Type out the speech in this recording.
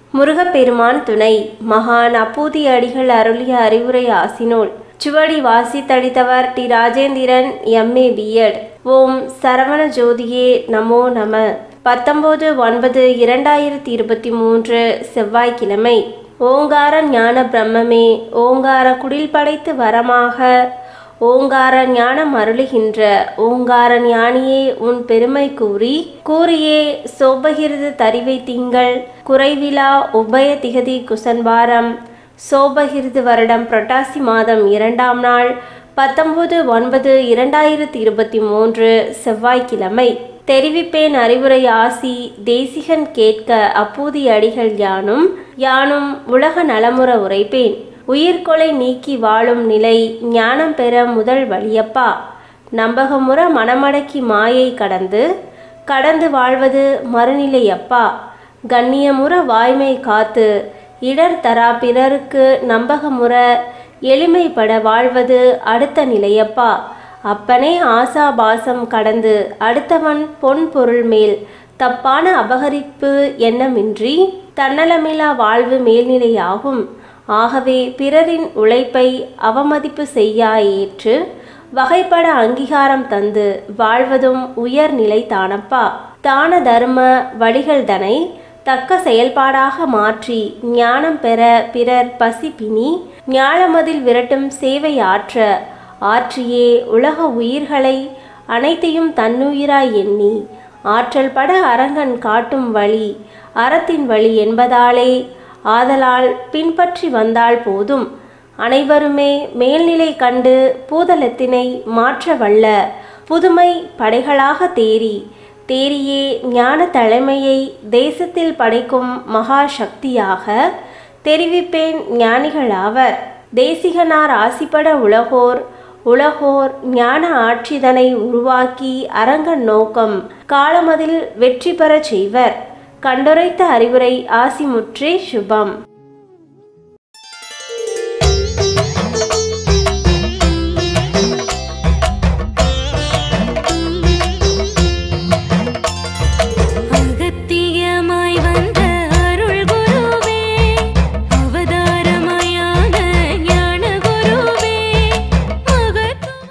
முருகப்பெருமான் துணை மகான் அப்பூதி அடிகள் அருளிய அறிவுரை ஆசினோல் சுவடி வாசித்தளித்தவர் டி ராஜேந்திரன் எம்ஏ பிஎட் ஓம் சரவண ஜோதியே நமோ நம பத்தொம்போது ஒன்பது இரண்டாயிரத்தி இருபத்தி மூன்று செவ்வாய்க்கிழமை ஓங்கார ஞான பிரம்மமே ஓங்கார குடில் படைத்து வரமாக ஓங்கார ஞானம் அருளுகின்ற ஓங்கார ஞானியே உன் பெருமை கூறி கூறியே சோபகிருது தரிவை திங்கள் குறைவிலா உபய திகதி குசன்வாரம் சோபகிருது வருடம் புரட்டாசி மாதம் இரண்டாம் நாள் பத்தொன்பது ஒன்பது இரண்டாயிரத்தி இருபத்தி மூன்று செவ்வாய்க்கிழமை தெரிவிப்பேன் அறிவுரை ஆசி தேசிகன் கேட்க அப்பூதி அடிகள் யானும் யானும் உலக நலமுற உரைப்பேன் உயிர்கொலை நீக்கி வாழும் நிலை ஞானம் பெற முதல் வழியப்பா நம்பகமுற மனமடக்கி மாயை கடந்து கடந்து வாழ்வது மறுநிலையப்பா கண்ணியமுற வாய்மை காத்து இடர் தரா பிறருக்கு நம்பகமுற எளிமைப்பட வாழ்வது அடுத்த நிலையப்பா அப்பனே ஆசாபாசம் கடந்து அடுத்தவன் பொன் பொருள் மேல் தப்பான அபகரிப்பு எண்ணமின்றி தன்னலமில்லா வாழ்வு மேல்நிலையாகும் ஆகவே பிறரின் உழைப்பை அவமதிப்பு செய்யா ஏற்று வகைப்பட அங்கீகாரம் தந்து வாழ்வதும் உயர்நிலை தானப்பா தான தர்ம வழிகள்தனை தக்க செயல்பாடாக மாற்றி ஞானம் பெற பிறர் பசிப்பினி ஞாழமதில் விரட்டும் சேவை ஆற்ற ஆற்றியே உலக உயிர்களை அனைத்தையும் தன்னுயிராய் எண்ணி ஆற்றல் பட அரங்கன் காட்டும் வழி அறத்தின் வழி என்பதாலே ஆதலால் பின்பற்றி வந்தால் போதும் அனைவருமே மேல்நிலை கண்டு பூதலத்தினை மாற்ற வல்ல புதுமை படைகளாக தேறி தேறியே ஞான தலைமையை தேசத்தில் படைக்கும் மகா சக்தியாக தெரிவிப்பேன் ஞானிகளாவர் தேசிகனார் ஆசிப்பட உலகோர் உலகோர் ஞான ஆட்சிதனை உருவாக்கி அரங்கன் நோக்கம் காலமதில் வெற்றி பெறச் செய்வர் கண்டுரைத்த அறிவுரை ஆசிமுற்றே சுபம்